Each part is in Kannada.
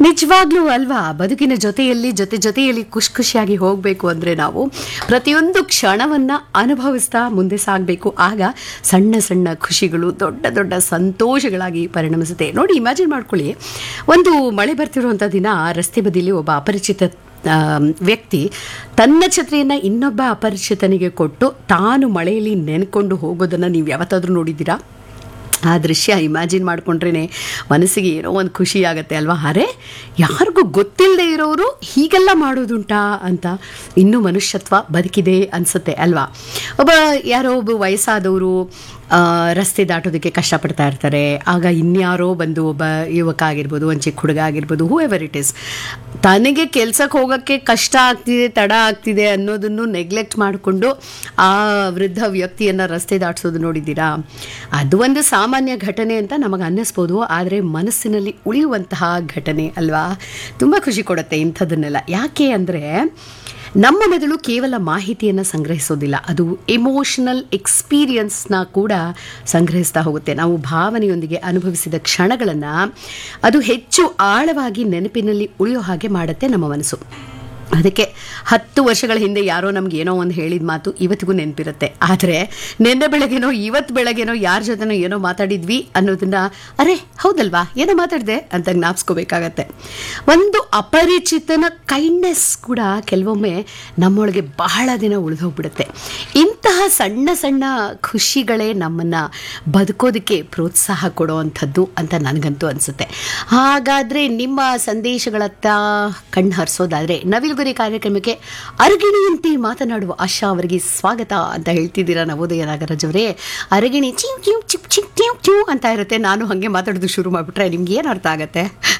ನಿಜವಾಗ್ಲೂ ಅಲ್ವಾ ಬದುಕಿನ ಜೊತೆಯಲ್ಲಿ ಜೊತೆ ಜೊತೆಯಲ್ಲಿ ಖುಷಿ ಖುಷಿಯಾಗಿ ಹೋಗಬೇಕು ಅಂದರೆ ನಾವು ಪ್ರತಿಯೊಂದು ಕ್ಷಣವನ್ನು ಅನುಭವಿಸ್ತಾ ಮುಂದೆ ಸಾಗಬೇಕು ಆಗ ಸಣ್ಣ ಸಣ್ಣ ಖುಷಿಗಳು ದೊಡ್ಡ ದೊಡ್ಡ ಸಂತೋಷಗಳಾಗಿ ಪರಿಣಮಿಸುತ್ತೆ ನೋಡಿ ಇಮ್ಯಾಜಿನ್ ಮಾಡ್ಕೊಳ್ಳಿ ಒಂದು ಮಳೆ ಬರ್ತಿರುವಂಥ ದಿನ ರಸ್ತೆ ಬದಿಯಲ್ಲಿ ಒಬ್ಬ ಅಪರಿಚಿತ ಆ, ವ್ಯಕ್ತಿ ತನ್ನ ಛತ್ರಿಯನ್ನು ಇನ್ನೊಬ್ಬ ಅಪರಿಚಿತನಿಗೆ ಕೊಟ್ಟು ತಾನು ಮಳೆಯಲ್ಲಿ ನೆನ್ಕೊಂಡು ಹೋಗೋದನ್ನು ನೀವು ಯಾವತ್ತಾದರೂ ನೋಡಿದ್ದೀರಾ ಆ ದೃಶ್ಯ ಇಮ್ಯಾಜಿನ್ ಮಾಡ್ಕೊಂಡ್ರೇ ಮನಸ್ಸಿಗೆ ಏನೋ ಒಂದು ಖುಷಿ ಆಗುತ್ತೆ ಅಲ್ವಾ ಅರೆ ಯಾರಿಗೂ ಗೊತ್ತಿಲ್ಲದೆ ಇರೋರು ಹೀಗೆಲ್ಲ ಮಾಡೋದುಂಟಾ ಅಂತ ಇನ್ನೂ ಮನುಷ್ಯತ್ವ ಬದುಕಿದೆ ಅನಿಸುತ್ತೆ ಅಲ್ವಾ ಒಬ್ಬ ಯಾರೋ ಒಬ್ಬ ವಯಸ್ಸಾದವರು ಆ, ರಸ್ತೆ ದಾಟೋದಕ್ಕೆ ಕಷ್ಟಪಡ್ತಾ ಇರ್ತಾರೆ ಆಗ ಇನ್ಯಾರೋ ಬಂದು ಒಬ್ಬ ಯುವಕ ಆಗಿರ್ಬೋದು ಒಂದು ಚಿಕ್ಕ ಹುಡುಗ ಆಗಿರ್ಬೋದು ಹೂ ಎವರ್ ಇಟ್ ಇಸ್ ತನಗೆ ಕೆಲ್ಸಕ್ಕೆ ಹೋಗೋಕ್ಕೆ ಕಷ್ಟ ಆಗ್ತಿದೆ ತಡ ಆಗ್ತಿದೆ ಅನ್ನೋದನ್ನು ನೆಗ್ಲೆಕ್ಟ್ ಮಾಡಿಕೊಂಡು ಆ ವೃದ್ಧ ವ್ಯಕ್ತಿಯನ್ನು ರಸ್ತೆ ದಾಟಿಸೋದು ನೋಡಿದ್ದೀರಾ ಅದು ಒಂದು ಸಾಮಾನ್ಯ ಘಟನೆ ಅಂತ ನಮಗೆ ಅನ್ನಿಸ್ಬೋದು ಆದರೆ ಮನಸ್ಸಿನಲ್ಲಿ ಉಳಿಯುವಂತಹ ಘಟನೆ ಅಲ್ವಾ ತುಂಬ ಖುಷಿ ಕೊಡುತ್ತೆ ಇಂಥದ್ದನ್ನೆಲ್ಲ ಯಾಕೆ ಅಂದರೆ ನಮ್ಮ ಮೆದುಳು ಕೇವಲ ಮಾಹಿತಿಯನ್ನು ಸಂಗ್ರಹಿಸೋದಿಲ್ಲ ಅದು ಎಮೋಷನಲ್ ಎಕ್ಸ್ಪೀರಿಯನ್ಸ್ನ ಕೂಡ ಸಂಗ್ರಹಿಸ್ತಾ ಹೋಗುತ್ತೆ ನಾವು ಭಾವನೆಯೊಂದಿಗೆ ಅನುಭವಿಸಿದ ಕ್ಷಣಗಳನ್ನು ಅದು ಹೆಚ್ಚು ಆಳವಾಗಿ ನೆನಪಿನಲ್ಲಿ ಉಳಿಯೋ ಹಾಗೆ ಮಾಡುತ್ತೆ ನಮ್ಮ ಮನಸ್ಸು ಅದಕ್ಕೆ ಹತ್ತು ವರ್ಷಗಳ ಹಿಂದೆ ಯಾರೋ ನಮ್ಗೆ ಏನೋ ಒಂದು ಹೇಳಿದ ಮಾತು ಇವತ್ತಿಗೂ ನೆನಪಿರುತ್ತೆ ಆದರೆ ನಿನ್ನೆ ಬೆಳಗ್ಗೆನೋ ಇವತ್ತು ಬೆಳಗ್ಗೆನೋ ಯಾರ ಜೊತೆನೋ ಏನೋ ಮಾತಾಡಿದ್ವಿ ಅನ್ನೋದನ್ನ ಅರೆ ಹೌದಲ್ವಾ ಏನೋ ಮಾತಾಡಿದೆ ಅಂತ ಜ್ಞಾಪಿಸ್ಕೋಬೇಕಾಗತ್ತೆ ಒಂದು ಅಪರಿಚಿತನ ಕೈಂಡ್ನೆಸ್ ಕೂಡ ಕೆಲವೊಮ್ಮೆ ನಮ್ಮೊಳಗೆ ಬಹಳ ದಿನ ಉಳಿದೋಗ್ಬಿಡುತ್ತೆ ಇಂತಹ ಸಣ್ಣ ಸಣ್ಣ ಖುಷಿಗಳೇ ನಮ್ಮನ್ನು ಬದುಕೋದಕ್ಕೆ ಪ್ರೋತ್ಸಾಹ ಕೊಡೋವಂಥದ್ದು ಅಂತ ನನಗಂತೂ ಅನಿಸುತ್ತೆ ಹಾಗಾದರೆ ನಿಮ್ಮ ಸಂದೇಶಗಳತ್ತ ಕಣ್ಣು ಹರಿಸೋದಾದರೆ ನವಿಲುಗರಿ ಕಾರ್ಯಕ್ರಮಕ್ಕೆ ಅರಗಿಣಿಯಂತೆ ಮಾತನಾಡುವ ಆಶಾ ಅವರಿಗೆ ಸ್ವಾಗತ ಅಂತ ಹೇಳ್ತಿದ್ದೀರಾ ನವೋದಯ ನಾಗರಾಜ್ ಅವರೇ ಅರಗಿಣಿ ಚಿವ್ ಚಿವ್ ಚಿಪ್ ಚಿಪ್ ಚಿವ್ ಚಿವ್ ಅಂತ ಇರುತ್ತೆ ನಾನು ಹಾಗೆ ಮಾತಾಡೋದು ಶುರು ಮಾಡಿಬಿಟ್ರೆ ನಿಮ್ಗೆ ಏನು ಅರ್ಥ ಆಗತ್ತೆ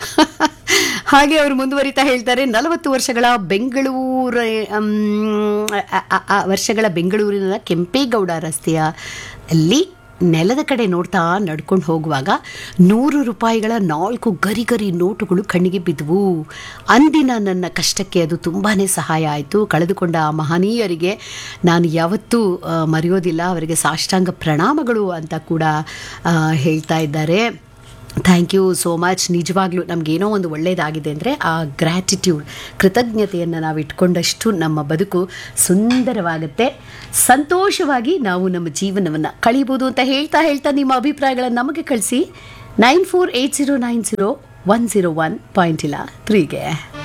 ಹಾಗೆ ಅವರು ಮುಂದುವರಿತಾ ಹೇಳ್ತಾರೆ ನಲವತ್ತು ವರ್ಷಗಳ ಬೆಂಗಳೂರು ಅಮ್, ಆ- ಆ- ಆ ವರ್ಷಗಳ ಬೆಂಗಳೂರಿನ ಕೆಂಪೇಗೌಡ ರಸ್ತೆಯ ಅಲ್ಲಿ ನೆಲದ ಕಡೆ ನೋಡ್ತಾ ನಡ್ಕೊಂಡು ಹೋಗುವಾಗ ನೂರು ರೂಪಾಯಿಗಳ ನಾಲ್ಕು ಗರಿ ಗರಿ ನೋಟುಗಳು ಕಣ್ಣಿಗೆ ಬಿದ್ದವು ಅಂದಿನ ನನ್ನ ಕಷ್ಟಕ್ಕೆ ಅದು ತುಂಬಾ ಸಹಾಯ ಆಯಿತು ಕಳೆದುಕೊಂಡ ಆ ಮಹನೀಯರಿಗೆ ನಾನು ಯಾವತ್ತೂ ಆ, ಮರೆಯೋದಿಲ್ಲ ಅವರಿಗೆ ಸಾಷ್ಟಾಂಗ ಪ್ರಣಾಮಗಳು ಅಂತ ಕೂಡ ಆ, ಹೇಳ್ತಾ ಇದ್ದಾರೆ ಥ್ಯಾಂಕ್ ಯು ಸೋ ಮಚ್ ನಿಜವಾಗ್ಲೂ ನಮಗೇನೋ ಒಂದು ಒಳ್ಳೆಯದಾಗಿದೆ ಅಂದರೆ ಆ ಗ್ರ್ಯಾಟಿಟ್ಯೂಡ್ ಕೃತಜ್ಞತೆಯನ್ನು ನಾವು ಇಟ್ಕೊಂಡಷ್ಟು ನಮ್ಮ ಬದುಕು ಸುಂದರವಾಗುತ್ತೆ ಸಂತೋಷವಾಗಿ ನಾವು ನಮ್ಮ ಜೀವನವನ್ನು ಕಳೀಬೋದು ಅಂತ ಹೇಳ್ತಾ ಹೇಳ್ತಾ ನಿಮ್ಮ ಅಭಿಪ್ರಾಯಗಳನ್ನು ನಮಗೆ ಕಳಿಸಿ nine four eight zero nine zero one zero one point ಇಲ್ಲ ತ್ರೀಗೆ